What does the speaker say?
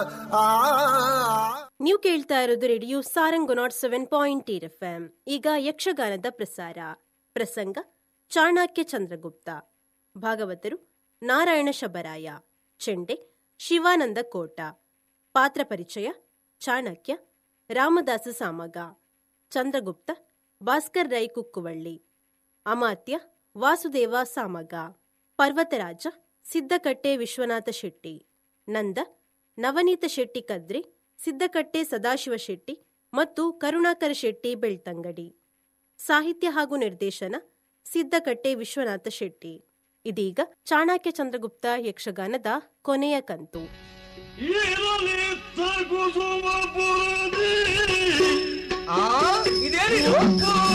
ನೀವು ಕೇಳ್ತಾ ಇರೋದು radio Sarang naught seven point eight F M ಈಗ ಯಕ್ಷಗಾನದ ಪ್ರಸಾರ ಪ್ರಸಂಗ ಚಾಣಕ್ಯ ಚಂದ್ರಗುಪ್ತ ಭಾಗವತರು ನಾರಾಯಣ ಶಬರಾಯ ಚೆಂಡೆ ಶಿವಾನಂದ ಕೋಟ ಪಾತ್ರ ಪರಿಚಯ ಚಾಣಕ್ಯ ರಾಮದಾಸ ಸಾಮಗ ಚಂದ್ರಗುಪ್ತ ಭಾಸ್ಕರ್ ರೈ ಕುಕ್ಕುವಳ್ಳಿ ಅಮಾತ್ಯ ವಾಸುದೇವ ಸಾಮಗ ಪರ್ವತರಾಜ ಸಿದ್ದಕಟ್ಟೆ ವಿಶ್ವನಾಥ ಶೆಟ್ಟಿ ನಂದ ನವನೀತ ಶೆಟ್ಟಿ ಕದ್ರಿ ಸಿದ್ದಕಟ್ಟೆ ಸದಾಶಿವ ಶೆಟ್ಟಿ ಮತ್ತು ಕರುಣಾಕರ ಶೆಟ್ಟಿ ಬೆಳ್ತಂಗಡಿ ಸಾಹಿತ್ಯ ಹಾಗೂ ನಿರ್ದೇಶನ ಸಿದ್ದಕಟ್ಟೆ ವಿಶ್ವನಾಥ ಶೆಟ್ಟಿ ಇದೀಗ ಚಾಣಕ್ಯ ಚಂದ್ರಗುಪ್ತ ಯಕ್ಷಗಾನದ ಕೊನೆಯ ಕಂತು ಇರಲಿತ್ತ ಕುಸುಮ ಪುರದಿ ಆ ಇದೇನಿದು